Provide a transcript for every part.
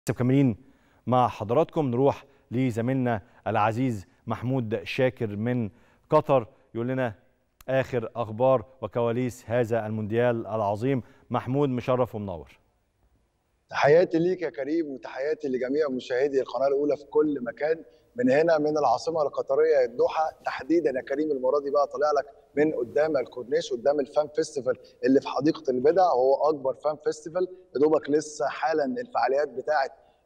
مكملين مع حضراتكم نروح لزميلنا العزيز محمود شاكر من قطر يقول لنا اخر اخبار وكواليس هذا المونديال العظيم محمود مشرف ومنور تحياتي ليك يا كريم وتحياتي لجميع مشاهدي القناه الاولى في كل مكان من هنا من العاصمه القطريه الدوحه تحديدا يا كريم المره دي بقى طالع لك من قدام الكورنيش قدام الفان فيستيفال اللي في حديقه البدع وهو اكبر فان فيستيفال يا دوبك لسه حالا الفعاليات بتاعه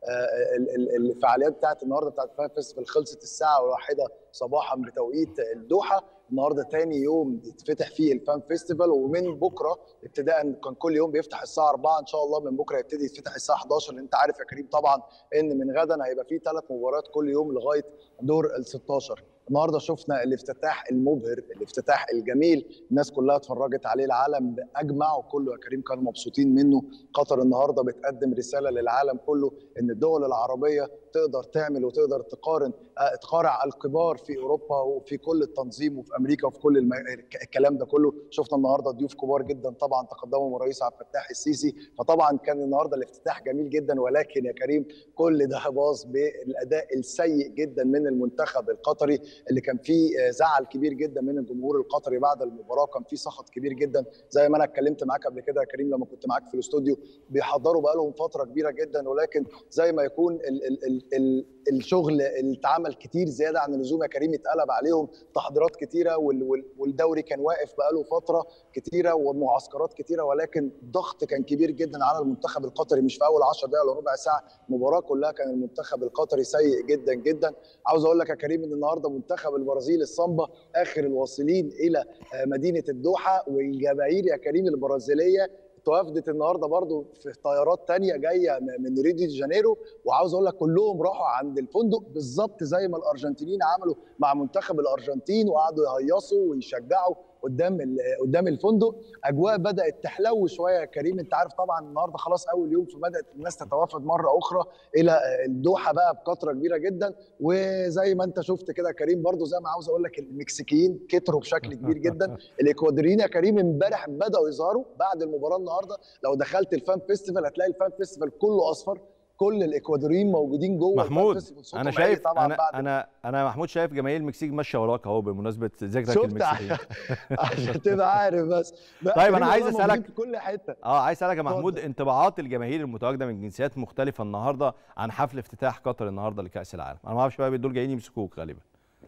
الفعاليات بتاعت النهارده بتاعت فان فيستيفال خلصت الساعه الواحده صباحا بتوقيت الدوحه النهارده تاني يوم يتفتح فيه الفان فيستيفال ومن بكره ابتداء كان كل يوم بيفتح الساعه 4 ان شاء الله من بكره يبتدي يتفتح الساعه 11 لان انت عارف يا كريم طبعا ان من غدا هيبقى فيه ثلاث مباريات كل يوم لغايه دور ال 16 النهارده شفنا الافتتاح المبهر الافتتاح الجميل الناس كلها اتفرجت عليه العالم اجمع وكله يا كريم كانوا مبسوطين منه قطر النهارده بتقدم رساله للعالم كله ان الدول العربيه تقدر تعمل وتقدر تقارن تقارع الكبار في اوروبا وفي كل التنظيم وفي امريكا وفي كل الم... الكلام ده كله شفنا النهارده ضيوف كبار جدا طبعا تقدموا من الرئيس عبد الفتاح السيسي فطبعا كان النهارده الافتتاح جميل جدا ولكن يا كريم كل ده باظ بالاداء السيء جدا من المنتخب القطري اللي كان فيه زعل كبير جدا من الجمهور القطري بعد المباراه كان فيه سخط كبير جدا زي ما انا اتكلمت معاك قبل كده يا كريم لما كنت معاك في الاستوديو بيحضروا بقالهم فتره كبيره جدا ولكن زي ما يكون ال ال ال ال الشغل اللي اتعمل كتير زياده عن اللزوم يا كريم اتقلب عليهم تحضيرات كتيره والدوري كان واقف بقاله فتره كتيره ومعسكرات كتيره ولكن ضغط كان كبير جدا على المنتخب القطري مش في اول 10 دقائق ولا ربع ساعه المباراه كلها كان المنتخب القطري سيء جدا جدا عاوز اقول لك يا كريم ان النهارده منتخب البرازيل الصامبا اخر الواصلين الى مدينه الدوحه والجماهير يا كريم البرازيليه توافدت النهارده برضو في طيارات تانية جايه من ريو دي جانيرو وعاوز اقول لك كلهم راحوا عند الفندق بالظبط زي ما الارجنتينيين عملوا مع منتخب الارجنتين وقعدوا يهيصوا ويشجعوا قدام قدام الفندق اجواء بدات تحلو شويه يا كريم انت عارف طبعا النهارده خلاص اول يوم فبدات الناس تتوافد مره اخرى الى الدوحه بقى بكثره كبيره جدا وزي ما انت شفت كده يا كريم برضو زي ما عاوز اقول لك المكسيكيين كتروا بشكل كبير جدا الاكوادوريين يا كريم امبارح بداوا يظهروا بعد المباراه النهارده لو دخلت الفان فيستيفال هتلاقي الفان فيستيفال كله اصفر كل الاكوادوريين موجودين جوه محمود انا شايف طبعا انا بعد انا انا محمود شايف جماهير المكسيك ماشيه وراك اهو بمناسبه ذكرك المكسيكيين عشان تبقى عارف بس طيب انا عايز اسالك في كل حته اه عايز اسالك يا محمود انطباعات الجماهير المتواجده من جنسيات مختلفه النهارده عن حفل افتتاح قطر النهارده لكاس العالم انا ما اعرفش بقى دول جايين يمسكوك غالبا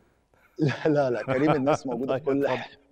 لا لا لا كريم الناس موجوده في كل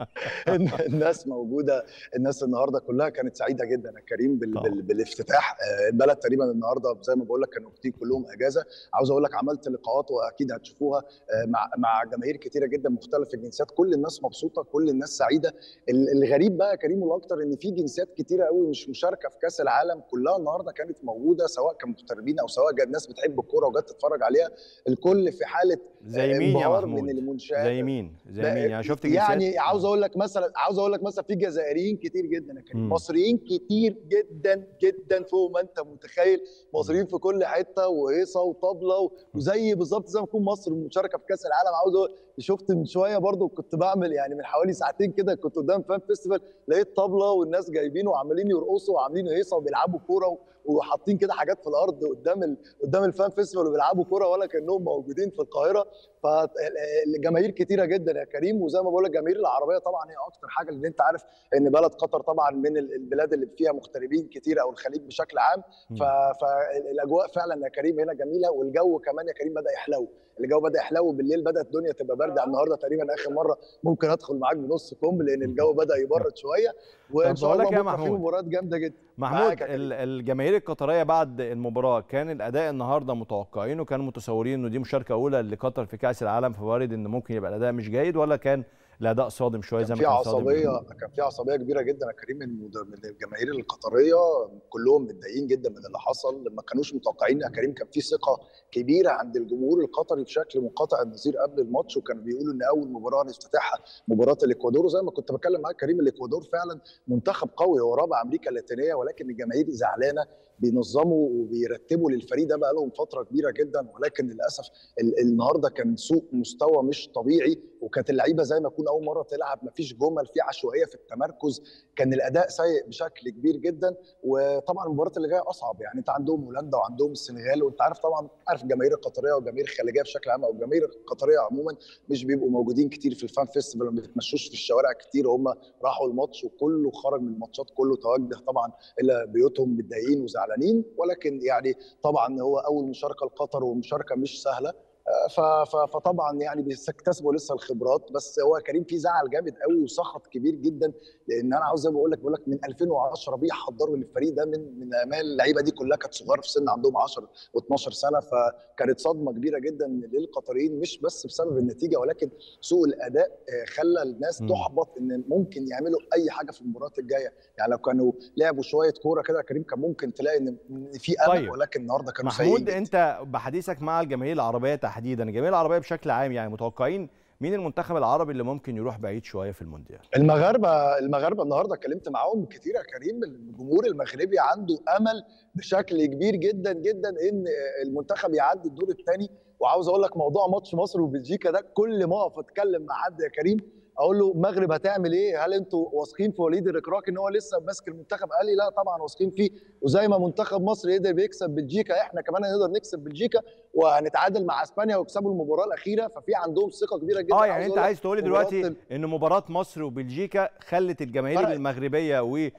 الناس موجوده الناس النهارده كلها كانت سعيده جدا يا كريم بال بال بالافتتاح البلد تقريبا النهارده زي ما بقول لك كانوا واخدين كلهم اجازه عاوز اقول لك عملت لقاءات واكيد هتشوفوها مع مع جماهير كتيره جدا مختلف الجنسيات كل الناس مبسوطه كل الناس سعيده الغريب بقى يا كريم والاكثر ان في جنسيات كتيره قوي مش مشاركه في كاس العالم كلها النهارده كانت موجوده سواء كمغتربين او سواء الناس بتحب الكوره وجت تتفرج عليها الكل في حاله زي مين يا محمود من المنشات زي مين زي مين يعني شفت جنسيات يعني عاوز اقول لك مثلا عاوز اقول لك مثلا في جزائريين كتير جدا يا كريم مصريين كتير جدا جدا فوق ما انت متخيل مصريين في كل حته وهيصه وطبله وزي بالظبط زي ما تكون مصر مشاركه في كاس العالم عاوز اقول شفت من شويه برضو كنت بعمل يعني من حوالي ساعتين كده كنت قدام فان فيستيفال لقيت طبله والناس جايبين وعمالين يرقصوا وعاملين هيصه وبيلعبوا كوره وحاطين كده حاجات في الارض قدام ال... قدام الفان فيستيفال وبيلعبوا كوره ولا كانهم موجودين في القاهره فالجماهير كتيره جدا يا كريم وزي ما بقول لك الجماهير العربيه طبعا هي اكتر حاجه لان انت عارف ان بلد قطر طبعا من البلاد اللي فيها مغتربين كتير او الخليج بشكل عام ف... فالاجواء فعلا يا كريم هنا جميله والجو كمان يا كريم بدا يحلو الجو بدا يحلو بالليل بدات الدنيا تبقى بارده النهارده تقريبا اخر مره ممكن ادخل معاك بنص كوم لان الجو بدا يبرد شويه وان شاء الله بكره في مباريات جامده جدا محمود الجماهير القطريه بعد المباراه كان الاداء النهارده متوقعين وكانوا متصورين انه دي مشاركه اولى لقطر في كاس العالم فوارد ان ممكن يبقى الاداء مش جيد ولا كان الاداء صادم شويه زي ما كان في عصبيه كان في عصبيه كبيره جدا يا كريم من الجماهير القطريه كلهم متضايقين جدا من اللي حصل ما كانوش متوقعين يا كريم كان في ثقه كبيره عند الجمهور القطري بشكل منقطع النظير قبل الماتش وكانوا بيقولوا ان اول مباراه نفتتحها مباراه الاكوادور وزي ما كنت بتكلم معاك كريم الاكوادور فعلا منتخب قوي هو رابع امريكا اللاتينيه ولكن الجماهير زعلانه بينظموا وبيرتبوا للفريق ده بقى لهم فتره كبيره جدا ولكن للاسف النهارده كان سوء مستوى مش طبيعي وكانت اللعيبه زي ما يكون الكاميرون اول مره تلعب ما فيش جمل في عشوائيه في التمركز كان الاداء سيء بشكل كبير جدا وطبعا المباريات اللي جايه اصعب يعني انت عندهم هولندا وعندهم السنغال وانت عارف طبعا عارف الجماهير القطريه والجماهير الخليجيه بشكل عام او الجماهير القطريه عموما مش بيبقوا موجودين كتير في الفان فيستيفال ما بيتمشوش في الشوارع كتير هم راحوا الماتش وكله خرج من الماتشات كله توجه طبعا الى بيوتهم متضايقين وزعلانين ولكن يعني طبعا هو اول مشاركه لقطر ومشاركه مش سهله فطبعا يعني بيكتسبوا لسه الخبرات بس هو كريم في زعل جامد قوي وسخط كبير جدا لان انا عاوز زي ما بقول لك بقول لك من 2010 بيحضروا للفريق ده من من امال اللعيبه دي كلها كانت صغار في سن عندهم 10 و12 سنه فكانت صدمه كبيره جدا للقطريين مش بس بسبب النتيجه ولكن سوء الاداء خلى الناس م. تحبط ان ممكن يعملوا اي حاجه في المباريات الجايه يعني لو كانوا لعبوا شويه كوره كده كريم كان ممكن تلاقي ان في امل طيب. ولكن النهارده كانوا محمود انت بحديثك مع الجماهير العربيه تحديدا الجماهير العربيه بشكل عام يعني متوقعين مين المنتخب العربي اللي ممكن يروح بعيد شويه في المونديال؟ المغاربه المغاربه النهارده اتكلمت معاهم كتير يا كريم الجمهور المغربي عنده امل بشكل كبير جدا جدا ان المنتخب يعدي الدور الثاني وعاوز اقول لك موضوع ماتش مصر وبلجيكا ده كل ما اقف اتكلم مع حد يا كريم اقول له المغرب هتعمل ايه؟ هل انتوا واثقين في وليد الركراكي ان هو لسه ماسك المنتخب؟ قال لي لا طبعا واثقين فيه وزي ما منتخب مصر قدر يكسب بلجيكا احنا كمان هنقدر نكسب بلجيكا وهنتعادل مع اسبانيا ويكسبوا المباراه الاخيره ففي عندهم ثقه كبيره جدا اه يعني انت عايز تقول لي دلوقتي ان مباراه مصر وبلجيكا خلت الجماهير فرق. المغربيه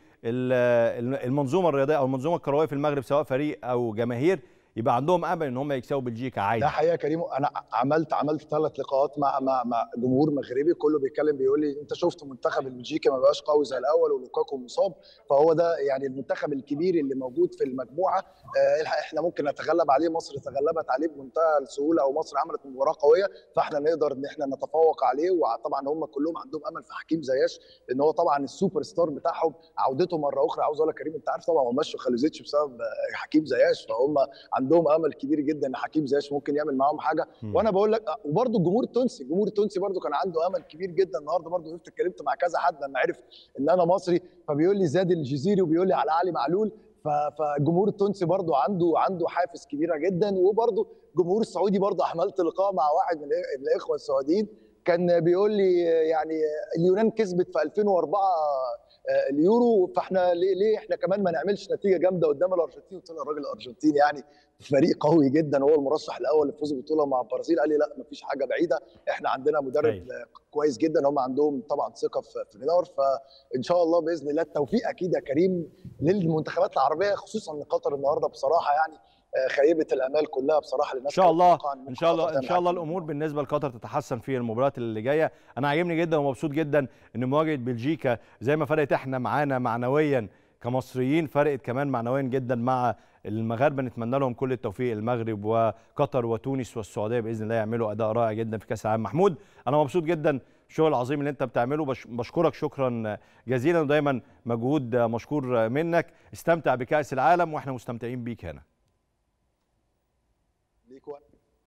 والمنظومه الرياضيه او المنظومه الكرويه في المغرب سواء فريق او جماهير يبقى عندهم امل ان هم يكسبوا بلجيكا عادي ده حقيقه كريم انا عملت عملت ثلاث لقاءات مع مع مع جمهور مغربي كله بيتكلم بيقول لي انت شفت منتخب البلجيكي ما بقاش قوي زي الاول ولوكاكو مصاب فهو ده يعني المنتخب الكبير اللي موجود في المجموعه احنا ممكن نتغلب عليه مصر تغلبت عليه بمنتهى السهوله او مصر عملت مباراه قويه فاحنا نقدر ان احنا نتفوق عليه وطبعا هم كلهم عندهم امل في حكيم زياش لان هو طبعا السوبر ستار بتاعهم عودته مره اخرى عاوز اقول لك كريم انت عارف طبعا هم مشوا خليزيتش بسبب حكيم زياش فهم عندهم امل كبير جدا ان حكيم زياش ممكن يعمل معاهم حاجه م. وانا بقول لك وبرده الجمهور التونسي الجمهور التونسي برده كان عنده امل كبير جدا النهارده برده وقفت اتكلمت مع كذا حد لما عرف ان انا مصري فبيقول لي زاد الجزيري وبيقول لي على علي معلول فالجمهور التونسي برده عنده عنده حافز كبيره جدا وبرده الجمهور السعودي برده عملت لقاء مع واحد من الاخوه السعوديين كان بيقول لي يعني اليونان كسبت في 2004 اليورو فاحنا ليه ليه احنا كمان ما نعملش نتيجه جامده قدام الارجنتين قلت له الراجل الارجنتيني يعني فريق قوي جدا هو المرشح الاول لفوز البطوله مع البرازيل قال لي لا مفيش حاجه بعيده احنا عندنا مدرب أي. كويس جدا هم عندهم طبعا ثقه في نيمار فان شاء الله باذن الله التوفيق اكيد يا كريم للمنتخبات العربيه خصوصا ان قطر النهارده بصراحه يعني خيبه الامال كلها بصراحه للناس ان شاء الله ان شاء الله ان شاء الله الامور بالنسبه لقطر تتحسن في المباريات اللي جايه انا عاجبني جدا ومبسوط جدا ان مواجهه بلجيكا زي ما فرقت احنا معانا معنويا كمصريين فرقت كمان معنويا جدا مع المغاربه نتمنى لهم كل التوفيق المغرب وقطر وتونس والسعوديه باذن الله يعملوا اداء رائع جدا في كاس العالم محمود انا مبسوط جدا الشغل العظيم اللي انت بتعمله بشكرك شكرا جزيلا ودايما مجهود مشكور منك استمتع بكاس العالم واحنا مستمتعين بيك هنا